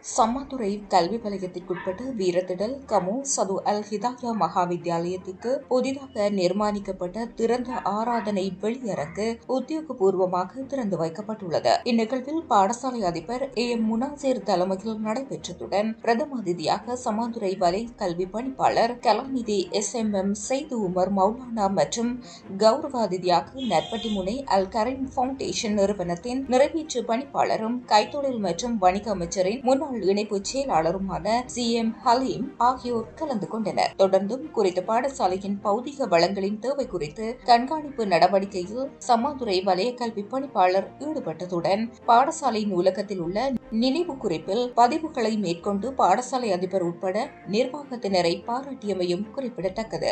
சம்மாதுறை கல்வி வலயத்திற்குட்பட்ட வீரத்திடல் கமு சது அல் ஹிதாயா மகா வித்தியாலயத்திற்கு புதிதாக நிர்மாணிக்கப்பட்ட திறந்த ஆராதனை வெளியரங்கு உத்தியோகபூர்வமாக திறந்து வைக்கப்பட்டுள்ளது இந்நிகழ்வில் பாடசாலை அதிபர் ஏ எம் முனாசேர் தலைமையில் நடைபெற்றதுடன் பிரதம அதிதியாக சம்மாதுறை வலை கல்வி பணிப்பாளர் கலாநிதி S M M Seyed Umar Maulana மற்றும் கௌரவ அதிதியாக நற்பட்டி முனை அல் கரீம் பவுண்டேஷன் நிறுவனத்தின் நிறைவேற்று பணிப்பாளரும் கைத்தொழில் மற்றும் வணிக அமைச்சரின் முன்னாள் இணைப்பு செயலாளருமான சி எம் ஹலீம் ஆகியோர் கலந்து கொண்டனர் தொடர்ந்தும் குறித்த பாடசாலையின் பௌதிக வளங்களின் தேவை குறித்து கண்காணிப்பு நடவடிக்கையில் சம்மாதுறை வலய கல்வி பணிப்பாளர் ஈடுபட்டதுடன் பாடசாலை நூலகத்தில் உள்ள நினைவு குறிப்பில் பதிவுகளை மேற்கொண்டு பாடசாலை அதிபர் உட்பட நிர்வாகத்தினரை பாராட்டியமையும் குறிப்பிடத்தக்கது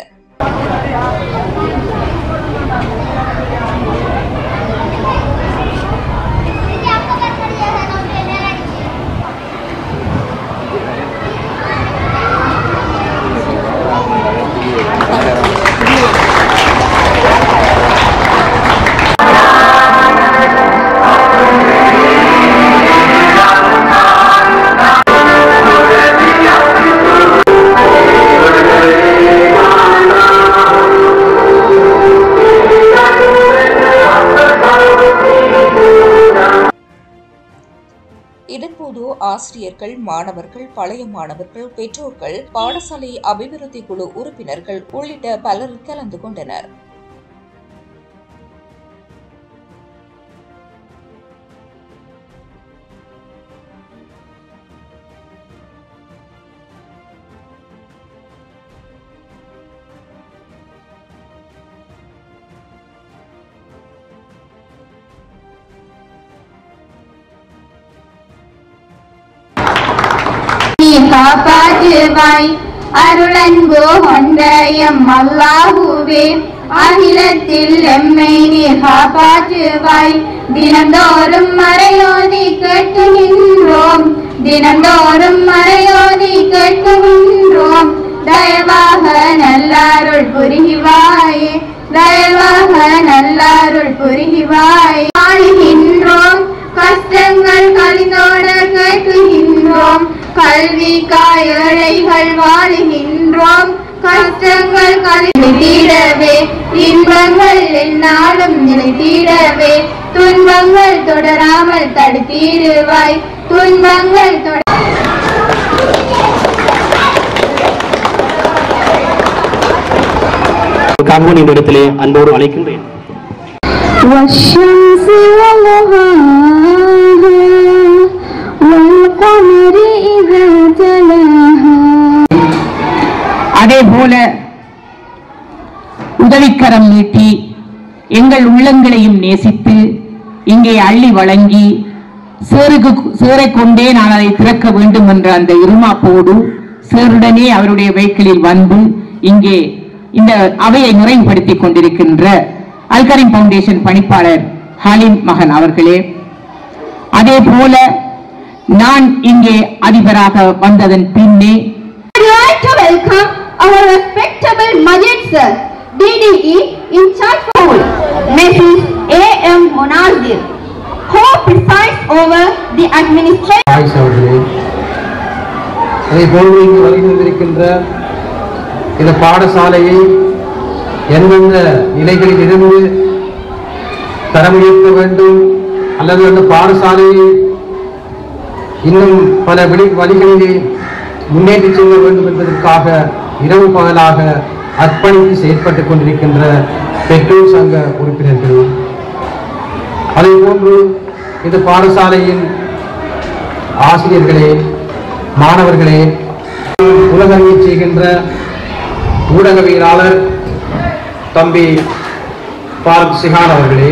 இதன்போது ஆசிரியர்கள் மாணவர்கள் பழைய மாணவர்கள் பெற்றோர்கள் பாடசாலை அபிவிருத்தி குழு உறுப்பினர்கள் உள்ளிட்ட பலர் கலந்து கொண்டனர் நீ காப்பாற்றுவாய் அருளன்பு கொண்ட எம் அல்லாஹுவே அகிலத்தில் எம்மை நீ காப்பாற்றுவாய் தினந்தோறும் மறையோதி கேட்குகின்றோம் தினந்தோறும் மறையோதி கேட்குகின்றோம் தயவாக நல்லாருள் புரிவாயே தயவாக நல்லாருள் புரிவாய் ஆளுகின்றோம் கஷ்டங்கள் கழிந்தோட கேட்குகின்றோம் கல்வி காயழைகள் வாழுகின்றோம் கஷ்டங்கள் கழித்திடவே இன்பங்கள் என்னாலும் நிலைத்திடவே துன்பங்கள் தொடராமல் தடுத்திடுவாய் துன்பங்கள் தொட காங்கோன் என்ற இடத்திலே அன்போடு அழைக்கின்றேன் والشمس وضحاها والقمر إذا تلاها அதே போல உதவிக்கரம் நீட்டி எங்கள் உள்ளங்களையும் நேசித்து இங்கே அள்ளி வழங்கி சேருக்கு சேரை கொண்டே நான் அதை திறக்க வேண்டும் என்ற அந்த இருமாப்போடு சேருடனே அவருடைய வெஹிக்கிளில் வந்து இங்கே இந்த அவையை நிறைவுபடுத்திக் கொண்டிருக்கின்ற அல்கரிம் பவுண்டேஷன் பணிப்பாளர் ஹாலிம் மகன் அவர்களே அதே போல நான் இங்கே அதிபராக வந்ததன் பின்னே I'd like to welcome our respectable Majid sir, DDE in charge for all, Mrs. A.M. Monazir, who presides over the administration. Ayesha அவர்களே அதே போன்று இங்கு வருகின்றிருக்கின்ற இந்த பாடசாலையை எந்தெந்த நிலைகளில் இருந்து தரம் உயர்த்த வேண்டும் அல்லது அந்த பாடசாலையை இன்னும் பல வெளி வழிகளிலே முன்னேற்றி செல்ல வேண்டும் என்பதற்காக இரவு பகலாக அர்ப்பணித்து செயற்பட்டுக் கொண்டிருக்கின்ற பெற்றோர் சங்க உறுப்பினர்கள் அதே போன்று இந்த பாடசாலையின் ஆசிரியர்களே மாணவர்களே உலகறிய செய்கின்ற ஊடகவியலாளர் தம்பி பாரத் சிகான் அவர்களே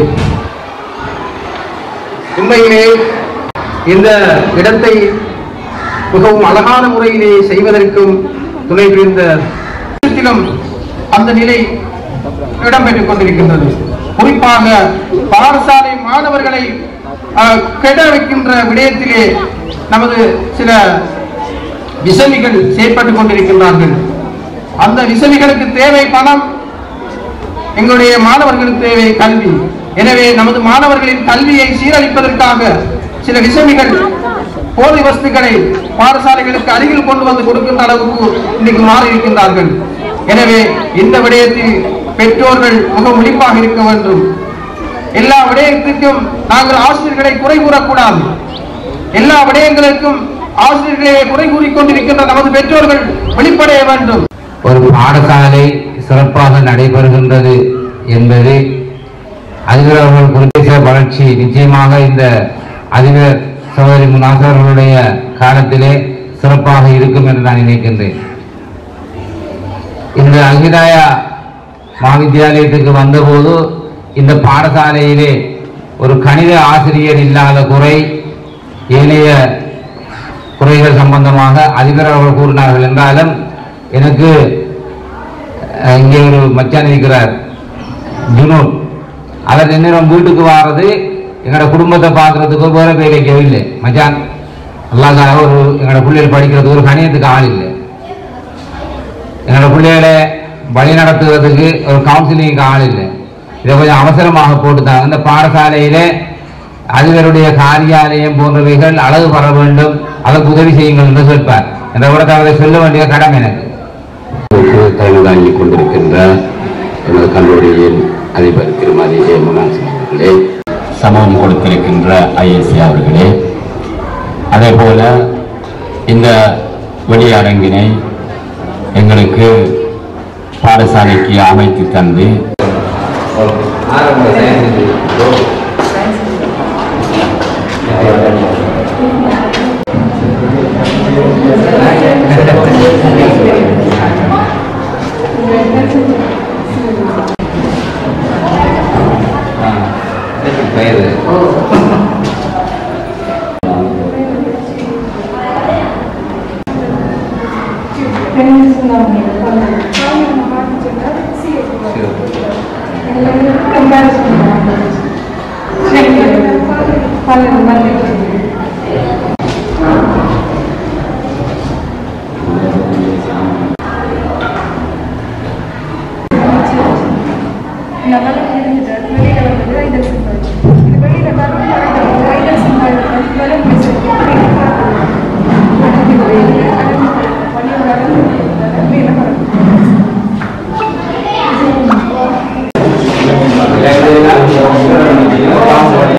உண்மையிலே இந்த இடத்தை மிகவும் அழகான முறையிலே செய்வதற்கும் துணை புரிந்த அனைத்திலும் அந்த நிலை இடம்பெற்றுக் கொண்டிருக்கின்றது குறிப்பாக பாடசாலை மாணவர்களை அஹ், கெட வைக்கின்ற விடயத்திலே நமது சில விசமிகள் செயற்பட்டுக் கொண்டிருக்கின்றார்கள் அந்த விசமிகளுக்கு தேவை பணம் எங்களுடைய மாணவர்களுக்கு தேவை கல்வி எனவே நமது மாணவர்களின் கல்வியை சீரழிப்பதற்காக சில விசமிகள் போதை வஸ்துக்களை பாடசாலைகளுக்கு அருகில் கொண்டு வந்து கொடுக்கின்ற அளவுக்கு இன்னைக்கு மாறி இருக்கின்றார்கள் எனவே இந்த விடயத்தில் பெற்றோர்கள் மிக முழிப்பாக இருக்க வேண்டும் எல்லா விடயத்திற்கும் நாங்கள் ஆசிரியர்களை குறை கூறக்கூடாது எல்லா விடயங்களுக்கும் ஆசிரியர்களை குறை கூறிக்கொண்டிருக்கின்ற நமது பெற்றோர்கள் வெளிப்படைய வேண்டும் ஒரு பாடசாலை சிறப்பாக நடைபெறுகின்றது என்பது அதிபர் அவர்கள் குறிப்பிட்ட வளர்ச்சி நிச்சயமாக இந்த அதிபர் சகோதரி முனாசர் அவர்களுடைய காலத்திலே சிறப்பாக இருக்கும் என்று நான் நினைக்கின்றேன் இந்த அகிதாயா மகாவித்தியாலயத்துக்கு வந்தபோது இந்த பாடசாலையிலே ஒரு கணித ஆசிரியர் இல்லாத குறை ஏனைய குறைகள் சம்பந்தமாக அதிபர் அவர்கள் கூறினார்கள் என்றாலும் எனக்கு அஹ், இங்கே ஒரு மச்சான் இருக்கிறார் ஜுனூன் அவர் என்னிடம் வீட்டுக்கு வாரது எங்களோட குடும்பத்தை பார்க்கறதுக்கோ வேற வேலைக்கோ இல்லை மச்சான் அல்லாஹ் ஒரு எங்களோட பிள்ளைகள் படிக்கிறதுக்கு ஒரு கணியத்துக்கு ஆள் இல்லை எங்களோட பிள்ளைகளை வழி நடத்துவதற்கு ஒரு கவுன்சிலிங்க்கு ஆள் இல்லை இதை கொஞ்சம் அவசரமாக போட்டுத்தாங்க இந்த பாடசாலையிலே அதிபருடைய காரியாலயம் போன்றவைகள் அழகு பெற வேண்டும் அதற்கு உதவி செய்யுங்கள் என்று சொல்வார் என்ற கூட அவரை சொல்ல வேண்டிய கடமை எனக்கு தலைமை தாங்கிக் கொண்டிருக்கின்ற எனது கல்லூரியின் அதிபர் திருமதி ஏ முனாசி அவர்களே சமூகம் கொடுத்திருக்கின்ற ஐஎஸ்சி அவர்களே அதே போல இந்த வெளியரங்கினை எங்களுக்கு பாடசாலைக்கு அமைத்து தந்து கம்பேரிசன்